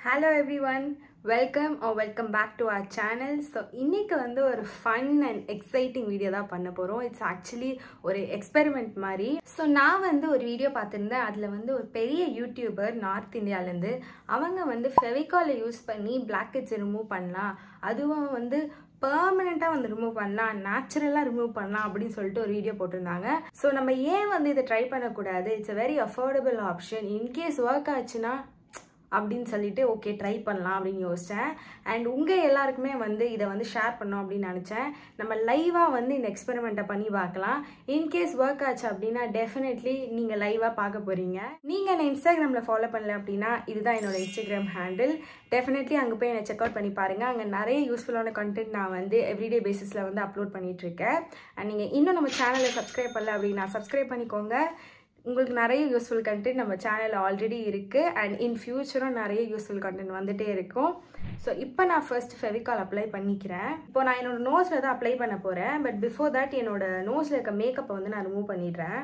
hello everyone welcome oh welcome back to our channel so இன்றைக்கி வந்து ஒரு fun and exciting video தான் பண்ண போகிறோம் இட்ஸ் ஆக்சுவலி ஒரு எக்ஸ்பெரிமெண்ட் மாதிரி ஸோ நான் வந்து ஒரு வீடியோ பார்த்துருந்தேன் அதில் வந்து ஒரு பெரிய யூடியூபர் நார்த் இந்தியாவிலேருந்து அவங்க வந்து ஃபெவிகாலை யூஸ் பண்ணி பிளாக் ஹெட்ஸ் ரிமூவ் பண்ணலாம் அதுவும் வந்து பர்மனெண்ட்டாக வந்து ரிமூவ் பண்ணலாம் நேச்சுரலாக ரிமூவ் பண்ணலாம் அப்படின்னு சொல்லிட்டு ஒரு வீடியோ போட்டிருந்தாங்க ஸோ நம்ம ஏன் வந்து இதை ட்ரை பண்ணக்கூடாது it's a very affordable option in case work ஆச்சுன்னா அப்படின்னு சொல்லிட்டு ஓகே ட்ரை பண்ணலாம் அப்படின்னு யோசித்தேன் அண்ட் உங்கள் எல்லாருக்குமே வந்து இதை வந்து ஷேர் பண்ணோம் அப்படின்னு நினச்சேன் நம்ம லைவாக வந்து இந்த எக்ஸ்பெரிமெண்ட்டை பண்ணி பார்க்கலாம் இன்கேஸ் ஒர்க் ஆச்சு அப்படின்னா டெஃபினெட்லி நீங்கள் லைவாக பார்க்க போகிறீங்க நீங்கள் என்னை இன்ஸ்டாகிராமில் ஃபாலோ பண்ணல அப்படின்னா இதுதான் என்னோட இன்ஸ்டாகிராம் ஹேண்டில் டெஃபினெட்லி அங்கே போய் என்னை செக் அவுட் பண்ணி பாருங்கள் அங்கே நிறைய யூஸ்ஃபுல்லான கண்டென்ட் நான் வந்து எவ்ரிடே பேசிஸில் வந்து அப்லோட் பண்ணிகிட்ருக்கேன் அண்ட் நீங்கள் இன்னும் நம்ம சேனலை சப்ஸ்கிரைப் பண்ணல அப்படின்னா சப்ஸ்கிரைப் பண்ணிக்கோங்க உங்களுக்கு நிறைய யூஸ்ஃபுல் கண்டென்ட் நம்ம சேனலில் ஆல்ரெடி இருக்குது அண்ட் இன் ஃபியூச்சரும் நிறைய யூஸ்ஃபுல் கண்டென்ட் வந்துகிட்டே இருக்கும் ஸோ இப்போ நான் ஃபர்ஸ்ட் ஃபெவிகால் அப்ளை பண்ணிக்கிறேன் இப்போ நான் என்னோட நோஸில் தான் அப்ளை பண்ண போகிறேன் பட் பிஃபோர் தட் என்னோட நோஸில் இருக்க மேக்கப்பை வந்து நான் ரிமூவ் பண்ணிடுறேன்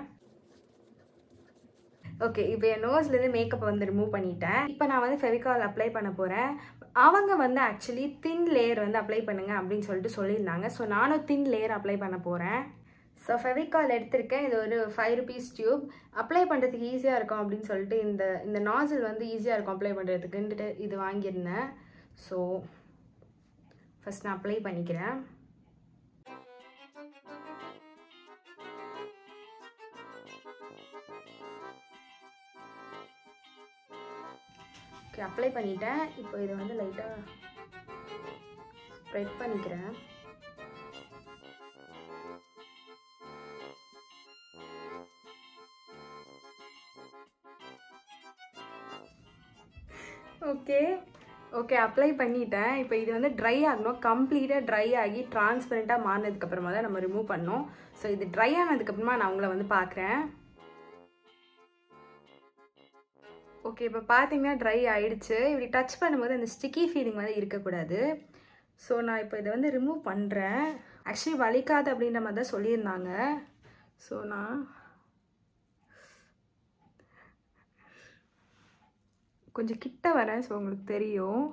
ஓகே இப்போ என் நோஸ்லேருந்து மேக்கப்பை வந்து ரிமூவ் பண்ணிட்டேன் இப்போ நான் வந்து ஃபெவிகால் அப்ளை பண்ண போகிறேன் அவங்க வந்து ஆக்சுவலி தின் லேயர் வந்து அப்ளை பண்ணுங்க அப்படின்னு சொல்லிட்டு சொல்லியிருந்தாங்க ஸோ நானும் தின் லேயர் அப்ளை பண்ண போகிறேன் ஸோ ஃபெவிகால் எடுத்திருக்கேன் இது ஒரு ஃபைவ் ருபீஸ் டியூப் அப்ளை பண்ணுறதுக்கு ஈஸியாக இருக்கும் அப்படின்னு சொல்லிட்டு இந்த இந்த நாசில் வந்து ஈஸியாக இருக்கும் அப்ளை பண்ணுறதுக்குன்ட்டு இது வாங்கியிருந்தேன் ஸோ ஃபஸ்ட் நான் அப்ளை பண்ணிக்கிறேன் ஓகே அப்ளை பண்ணிட்டேன் இப்போ இதை வந்து லைட்டாக ஸ்ப்ரெட் பண்ணிக்கிறேன் ஓகே ஓகே அப்ளை பண்ணிட்டேன் இப்போ இது வந்து ட்ரை ஆகணும் கம்ப்ளீட்டாக ட்ரை ஆகி டிரான்ஸ்பரண்ட்டாக மாறினதுக்கப்புறமா தான் நம்ம ரிமூவ் பண்ணோம் ஸோ இது ட்ரை ஆனதுக்கப்புறமா நான் உங்களை வந்து பார்க்குறேன் ஓகே இப்போ பார்த்தீங்கன்னா ட்ரை ஆகிடுச்சு இப்படி டச் பண்ணும்போது அந்த ஸ்டிக்கி ஃபீலிங் வந்து இருக்கக்கூடாது ஸோ நான் இப்போ இதை வந்து ரிமூவ் பண்ணுறேன் ஆக்சுவலி வலிக்காது அப்படின்ற மாதிரி தான் சொல்லியிருந்தாங்க ஸோ நான் கொஞ்சம் கிட்ட வரேன் ஸோ உங்களுக்கு தெரியும்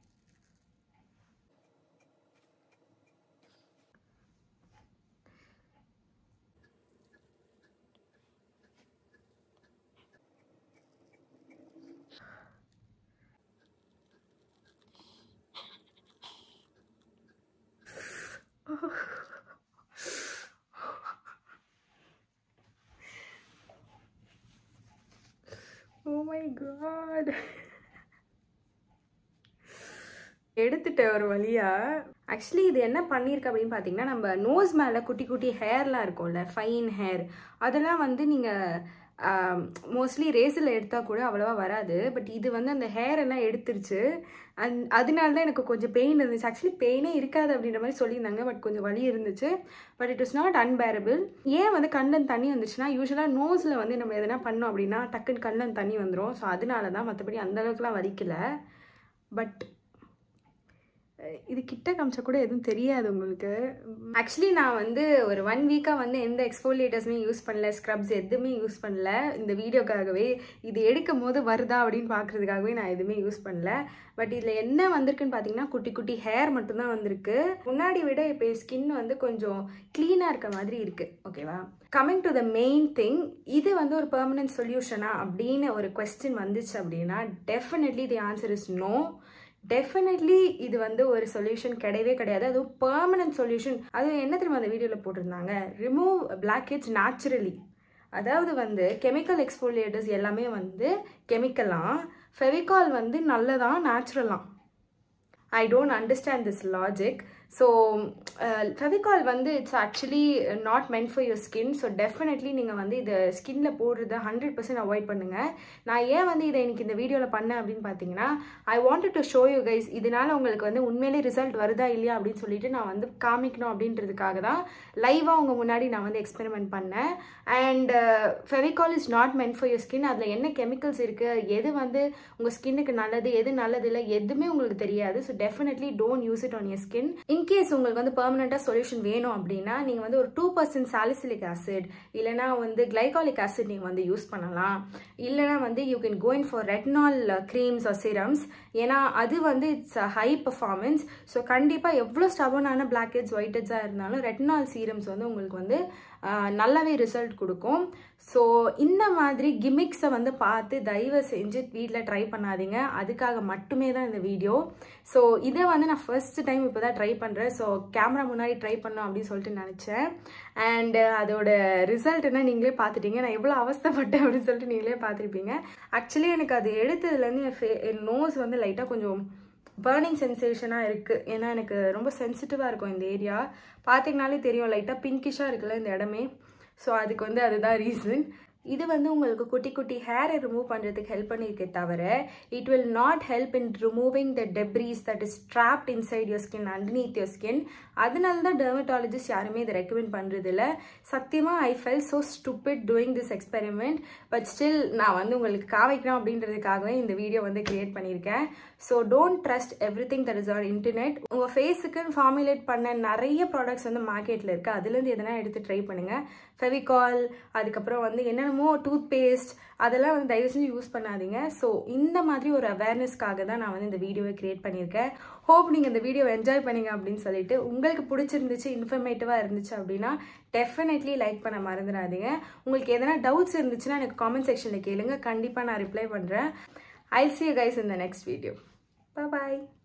ஓ மை காட் எடுத்துட்டேன் ஒரு வழியா ஆக்சுவலி இது என்ன பண்ணியிருக்கு அப்படின்னு பார்த்தீங்கன்னா நம்ம நோஸ் மேலே குட்டி குட்டி ஹேர்லாம் இருக்கும்ல ஃபைன் ஹேர் அதெல்லாம் வந்து நீங்கள் மோஸ்ட்லி ரேஸில் எடுத்தால் கூட அவ்வளோவா வராது பட் இது வந்து அந்த ஹேர் எல்லாம் எடுத்துருச்சு அந் அதனால தான் எனக்கு கொஞ்சம் பெயின் இருந்துச்சு ஆக்சுவலி பெயினே இருக்காது அப்படின்ற மாதிரி சொல்லியிருந்தாங்க பட் கொஞ்சம் வலி இருந்துச்சு but it is not unbearable ஏன் வந்து கண்ணில் தண்ணி வந்துச்சுன்னா யூஸ்வலாக நோஸில் வந்து நம்ம எதனா பண்ணோம் அப்படின்னா டக்குன்னு கண்ணில் தண்ணி வந்துடும் ஸோ அதனால தான் மற்றபடி அந்தளவுக்குலாம் வலிக்கலை பட் இது கிட்ட காமிச்சா கூட எதுவும் தெரியாது உங்களுக்கு ஆக்சுவலி நான் வந்து ஒரு ஒன் வீக்காக வந்து எந்த எக்ஸ்போலியேட்டர்ஸுமே யூஸ் பண்ணல ஸ்க்ரப்ஸ் எதுவுமே யூஸ் பண்ணல இந்த வீடியோக்காகவே இது எடுக்கும் போது வருதா அப்படின்னு பார்க்குறதுக்காகவே நான் எதுவுமே யூஸ் பண்ணல பட் இதில் என்ன வந்திருக்குன்னு பார்த்தீங்கன்னா குட்டி குட்டி ஹேர் மட்டும்தான் வந்திருக்கு முன்னாடி விட இப்போ ஸ்கின் வந்து கொஞ்சம் க்ளீனாக இருக்க மாதிரி இருக்குது ஓகேவா coming to the main thing இது வந்து ஒரு பெர்மனன்ட் சொல்யூஷனா அப்படின்னு ஒரு கொஸ்டின் வந்துச்சு அப்படின்னா definitely the answer is no definitely இது வந்து ஒரு சொல்யூஷன் கிடையவே கிடையாது அதுவும் பர்மனன்ட் சொல்யூஷன் அதுவும் என்ன தெரியுமா அந்த வீடியோவில் போட்டிருந்தாங்க ரிமூவ் பிளாக் ஹெட்ஸ் நேச்சுரலி அதாவது வந்து கெமிக்கல் எக்ஸ்போலியேட்டர்ஸ் எல்லாமே வந்து கெமிக்கலாம் ஃபெவிகால் வந்து நல்லதான் நேச்சுரலாம் I don't understand this logic so Fevicol வந்து it's actually not meant for your skin so definitely நீங்கள் வந்து இதை ஸ்கின்ல போடுறத ஹண்ட்ரட் பர்சன்ட் அவாய்ட் பண்ணுங்கள் நான் ஏன் வந்து இதை எனக்கு இந்த வீடியோவில் பண்ணேன் அப்படின்னு பார்த்தீங்கன்னா I wanted to show you guys இதனால உங்களுக்கு வந்து உண்மையிலே ரிசல்ட் வருதா இல்லையா அப்படின்னு சொல்லிட்டு நான் வந்து காமிக்கணும் அப்படின்றதுக்காக தான் லைவாக உங்கள் முன்னாடி நான் வந்து எக்ஸ்பெரிமெண்ட் பண்ணேன் and Fevicol is not meant for your skin அதில் என்ன கெமிக்கல்ஸ் இருக்குது எது வந்து உங்கள் ஸ்கின்னுக்கு நல்லது எது நல்லது இல்லை எதுவுமே உங்களுக்கு தெரியாது so definitely don't use it on your skin in case உங்களுக்கு வந்து பெர்மனெண்ட்டாக சொல்யூஷன் வேணும் அப்படின்னா நீங்கள் வந்து ஒரு டூ பர்சன்ட் சாலிசிலிக் ஆசிட் இல்லைனா வந்து கிளைகாலிக் ஆசிட் நீங்கள் வந்து யூஸ் பண்ணலாம் இல்லைனா வந்து you can go in for retinol creams or serums ஏன்னா அது வந்து இட்ஸ் ஹை பர்ஃபார்மன்ஸ் ஸோ கண்டிப்பாக எவ்வளோ ஸ்டபனான பிளாக் ஹெட்ஸ் ஒயிட் ஹெட்ஸாக இருந்தாலும் ரெட்டினால் சீரம்ஸ் வந்து உங்களுக்கு வந்து நல்லாவே ரிசல்ட் கொடுக்கும் ஸோ இந்த மாதிரி கிமிக்ஸை வந்து பார்த்து தயவு செஞ்சு வீட்டில் ட்ரை பண்ணாதீங்க அதுக்காக மட்டுமே தான் இந்த வீடியோ ஸோ இதை வந்து நான் ஃபர்ஸ்ட் டைம் இப்போ தான் ட்ரை பண்ணுறேன் ஸோ கேமரா முன்னாடி ட்ரை பண்ணோம் அப்படின்னு சொல்லிட்டு நினச்சேன் அண்டு அதோட ரிசல்ட் என்ன நீங்களே பார்த்துட்டீங்க நான் எவ்வளோ அவஸ்தப்பட்டேன் அப்படின்னு சொல்லிட்டு நீங்களே பார்த்துருப்பீங்க ஆக்சுவலி எனக்கு அது எடுத்ததுலேருந்து என் ஃபே என் நோஸ் வந்து லைட்டாக கொஞ்சம் பேர்னிங் சென்சேஷனாக இருக்குது ஏன்னா எனக்கு ரொம்ப சென்சிட்டிவாக இருக்கும் இந்த ஏரியா பார்த்தீங்கனாலே தெரியும் லைட்டாக பிங்கிஷாக இருக்குல்ல இந்த இடமே ஸோ அதுக்கு வந்து அதுதான் ரீசன் இது வந்து உங்களுக்கு குட்டி குட்டி ஹேரை ரிமூவ் பண்ணுறதுக்கு ஹெல்ப் பண்ணியிருக்கே தவிர it will not help in removing the debris that is trapped inside your skin underneath your skin அதனால தான் டெர்மட்டாலஜிஸ்ட் யாருமே இதை ரெக்கமெண்ட் பண்ணுறதில்ல சத்தியமாக I fell so stupid doing this experiment but still நான் வந்து உங்களுக்கு காமிக்கணும் அப்படின்றதுக்காகவே இந்த வீடியோ வந்து கிரியேட் பண்ணியிருக்கேன் so don't trust everything that is on internet உங்கள் ஃபேஸுக்குன்னு ஃபார்முலேட் பண்ண நிறைய ப்ராடக்ட்ஸ் வந்து மார்க்கெட்டில் இருக்குது அதுலேருந்து எதனா எடுத்து ட்ரை பண்ணுங்கள் ஃபெவிகால் அதுக்கப்புறம் வந்து என்னென்னமோ டூத் பேஸ்ட் அதெல்லாம் வந்து தயவு செஞ்சு யூஸ் பண்ணாதீங்க ஸோ இந்த மாதிரி ஒரு அவேர்னஸ்க்காக தான் நான் வந்து இந்த வீடியோவை கிரியேட் பண்ணியிருக்கேன் ஹோப் நீங்கள் இந்த வீடியோவை என்ஜாய் பண்ணீங்க அப்படின்னு சொல்லிட்டு உங்களுக்கு பிடிச்சிருந்துச்சு இன்ஃபர்மேட்டிவாக இருந்துச்சு அப்படின்னா டெஃபினெட்லி லைக் பண்ண மறந்துடாதீங்க உங்களுக்கு எதனா டவுட்ஸ் இருந்துச்சுன்னா எனக்கு காமெண்ட் செக்ஷனில் கேளுங்க கண்டிப்பாக நான் ரிப்ளை பண்ணுறேன் ஐ சி யூ கைஸ் இந்த நெக்ஸ்ட் வீடியோ பாய்